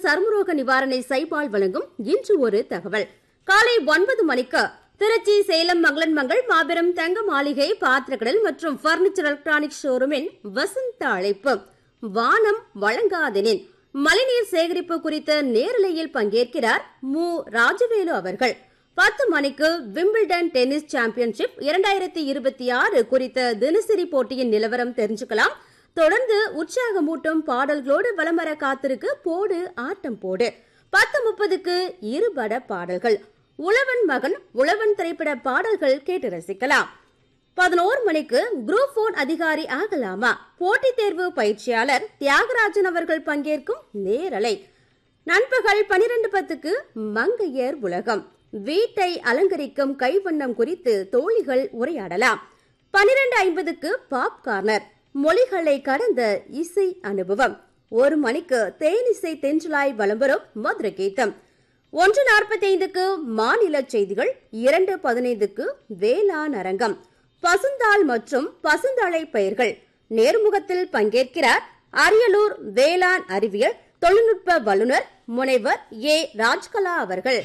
சர்மரோக நிவாரணை சைபால் வழங்கும் இன்று ஒரு தகவல் காலை ஒன்பது மணிக்கு திருச்சி சேலம் மங்களன் மங்கள் மாபெரும் தங்க மாளிகை பாத்திரக்கடல் மற்றும் பர்னிச்சர் எலக்ட்ரானிக் ஷோரூமின் வசந்த அழைப்பு வானம் வழங்காதெனின் மழைநீர் சேகரிப்பு குறித்த நேரலையில் பங்கேற்கிறார் மு ராஜவேலு அவர்கள் பத்து மணிக்கு விம்பிள்டன் டென்னிஸ் சாம்பியன்ஷிப் இரண்டாயிரத்தி இருபத்தி ஆறு குறித்த தினசரி போட்டியின் நிலவரம் தெரிஞ்சுக்கலாம் தொடர்ந்து உற்சாகமூட்டும் பாடல்களோடு வலம் வர காத்திருக்கு போடு ஆட்டம் போடு பத்து முப்பதுக்கு இருபட பாடல்கள் உழவன் மகன் உழவன் திரைப்பட பாடல்கள் கேட்டு ரசிக்கலாம் பதினோரு மணிக்கு குரூப் போன் அதிகாரி ஆகலாமா போட்டித் தேர்வு பயிற்சியாளர் தியாகராஜன் அவர்கள் பங்கேற்கும் நேரலை நண்பகல் பனிரெண்டு பத்துக்கு மங்கையர் உலகம் வீட்டை அலங்கரிக்கும் கைவண்ணம் குறித்து தோழிகள் உரையாடலாம் பனிரெண்டு ஐம்பதுக்கு பாப் கார்னர் மொழிகளை கடந்த இசை அனுபவம் ஒரு மணிக்கு தேனிசை தென்றலாய் வலம் வரும் மதுரை கீதம் ஒன்று நாற்பத்தி ஐந்துக்கு மாநில செய்திகள் இரண்டு பதினைந்துக்கு வேளாண் அரங்கம் பசுந்தாள் மற்றும் பசுந்தழை பயிர்கள் நேர்முகத்தில் பங்கேற்கிறார் அரியலூர் வேளாண் அறிவியல் தொழில்நுட்ப வல்லுநர் முனைவர் ஏ ராஜ்கலா அவர்கள்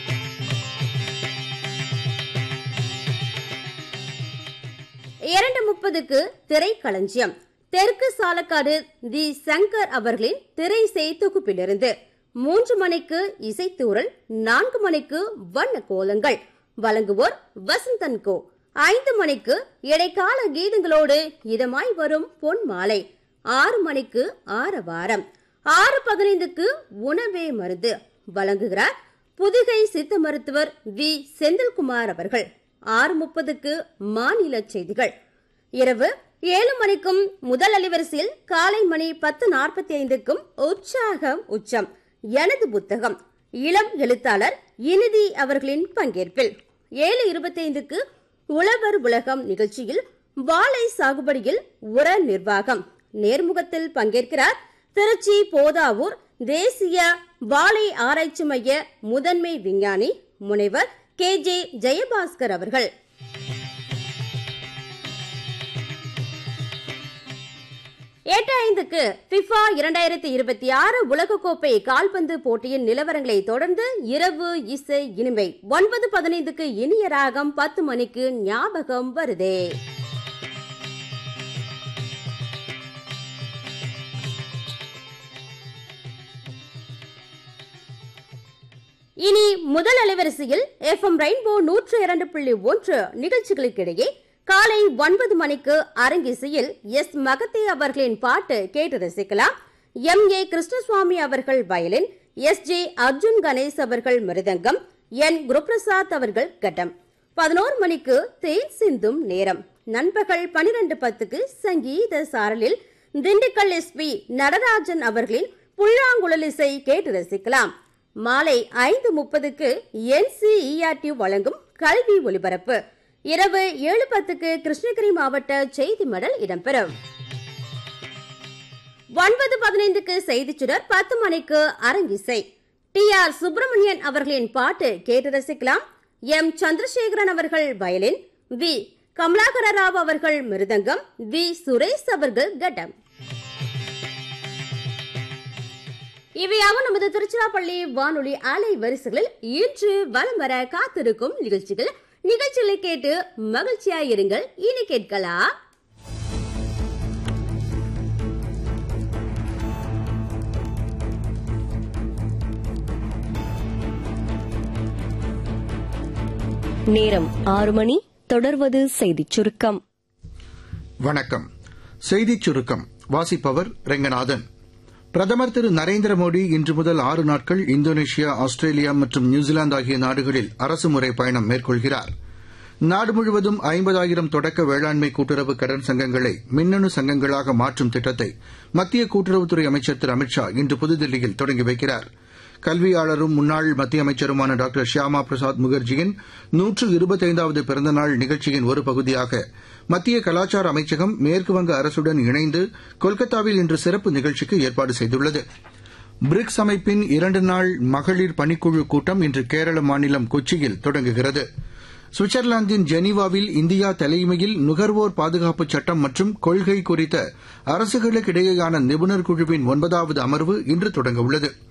இரண்டு முப்பதுக்கு திரைக்களஞ்சியம் தெற்கு சாலக்காடு தி சங்கர் அவர்களின் திரைசை தொகுப்பிலிருந்து மூன்று மணிக்கு இசைத்தூரல் நான்கு மணிக்கு வண்ண கோலங்கள் வழங்குவோர் வசந்தன் கோ ஐந்து மணிக்கு இடைக்கால கீதங்களோடு இதமாய் வரும் பொன் மாலை ஆறு மணிக்கு ஆரவாரம் ஆறு பதினைந்துக்கு உணவே மருந்து வழங்குகிறார் புதுகை சித்த மருத்துவர் வி செந்தில்குமார் அவர்கள் ஆறு முப்பதுக்கு மாநில செய்திகள் இரவு ஏழு மணிக்கும் முதல் அலைவரிசையில் காலை மணி பத்து நாற்பத்தி ஐந்துக்கும் உற்சாகம் உச்சம் எனது புத்தகம் இளம் எழுத்தாளர் இனிதி அவர்களின் பங்கேற்பில் ஏழு இருபத்தி ஐந்துக்கு உழவர் உலகம் நிகழ்ச்சியில் வாழை சாகுபடியில் உர நிர்வாகம் நேர்முகத்தில் பங்கேற்கிறார் திருச்சி போதாவூர் தேசிய வாழை ஆராய்ச்சி மைய முதன்மை விஞ்ஞானி முனைவர் கே ஜே ஜெயபாஸ்கர் அவர்கள் எட்டு ஐந்துக்கு பிஃபா இரண்டாயிரத்தி இருபத்தி ஆறு உலகக்கோப்பை கால்பந்து போட்டியின் நிலவரங்களை தொடர்ந்து இரவு இசை இனிமை ஒன்பது பதினைந்துக்கு இனிய ராகம் பத்து மணிக்கு ஞாபகம் வருதே இனி முதல் அலைவரிசையில் எஃப் எம் ரெயின்போ நூற்று இரண்டு புள்ளி ஒன்று நிகழ்ச்சிகளுக்கிடையே காலை ஒன்பது மணிக்கு அரங்கிசையில் எஸ் மகத்தே அவர்களின் பாட்டு கேட்டு ரசிக்கலாம் எம் ஏ கிருஷ்ணசுவாமி அவர்கள் violin S J Arjun Ganesh அவர்கள் மிருதங்கம் என் குருபிரசாத் அவர்கள் கட்டம் பதினோரு மணிக்கு தேன் சிந்தும் நேரம் நண்பகல் பனிரெண்டு பத்துக்கு சங்கீத சாரலில் திண்டுக்கல் எஸ்பி நடராஜன் அவர்களின் புல்லாங்குழல் இசை கேட்டு ரசிக்கலாம் மாலை ஐந்து முப்பதுக்கு என்சிஇஆர்டி வழங்கும் கல்வி ஒலிபரப்பு இரவு ஏழு பத்துக்கு கிருஷ்ணகிரி மாவட்ட செய்தி மடல் இடம்பெறும் ஒன்பது பதினைந்துக்கு செய்திச் சுடர் பத்து மணிக்கு அரங்கிசை டி ஆர் சுப்பிரமணியன் அவர்களின் பாட்டு கேட்டு ரசிக்கலாம் எம் சந்திரசேகரன் அவர்கள் வயலின் வி கமலாகர ராவ் அவர்கள் மிருதங்கம் வி சுரேஷ் அவர்கள் கட்டம் இவையாவும் நமது திருச்சிராப்பள்ளி வானொலி அலை வரிசைகளில் இன்று வலம் வர காத்திருக்கும் நிகழ்ச்சிகள் நிகழ்ச்சிகளை கேட்டு மகிழ்ச்சியாயிருங்கள் இனி கேட்கலாம் நேரம் ஆறு மணி தொடர்வது செய்திச் சுருக்கம் வணக்கம் செய்திச் சுருக்கம் வாசிப்பவர் ரெங்கநாதன் பிரதமர் திரு நரேந்திர மோடி இன்று முதல் ஆறு நாட்கள் இந்தோனேஷியா ஆஸ்திரேலியா மற்றும் நியூசிலாந்து ஆகிய நாடுகளில் அரசுமுறை பயணம் மேற்கொள்கிறார் நாடு முழுவதும் ஐம்பதாயிரம் தொடக்க வேளாண்மை கூட்டுறவு கடன் சங்கங்களை மின்னணு சங்கங்களாக மாற்றும் திட்டத்தை மத்திய கூட்டுறவுத்துறை அமைச்சர் திரு அமித் ஷா இன்று புதுதில்லியில் தொடங்கி வைக்கிறார் கல்வியாளரும் முன்னாள் மத்திய அமைச்சருமான டாக்டர் ஷியாமா பிரசாத் முகர்ஜியின் நூற்று இருபத்தைந்தாவது பிறந்தநாள் நிகழ்ச்சியின் ஒரு பகுதியாக மத்திய கலாச்சார அமைச்சகம் மேற்குவங்க அரசுடன் இணைந்து கொல்கத்தாவில் இன்று சிறப்பு நிகழ்ச்சிக்கு ஏற்பாடு செய்துள்ளது பிரிக்ஸ் அமைப்பின் இரண்டு நாள் மகளிர் பணிக்குழு கூட்டம் இன்று கேரள மாநிலம் கொச்சியில் தொடங்குகிறது சுவிட்சர்லாந்தின் ஜெனீவாவில் இந்தியா தலைமையில் நுகர்வோர் பாதுகாப்பு சட்டம் மற்றும் கொள்கை குறித்த அரசுகளுக்கிடையேயான நிபுணர் குழுவின் ஒன்பதாவது அமர்வு இன்று தொடங்கவுள்ளது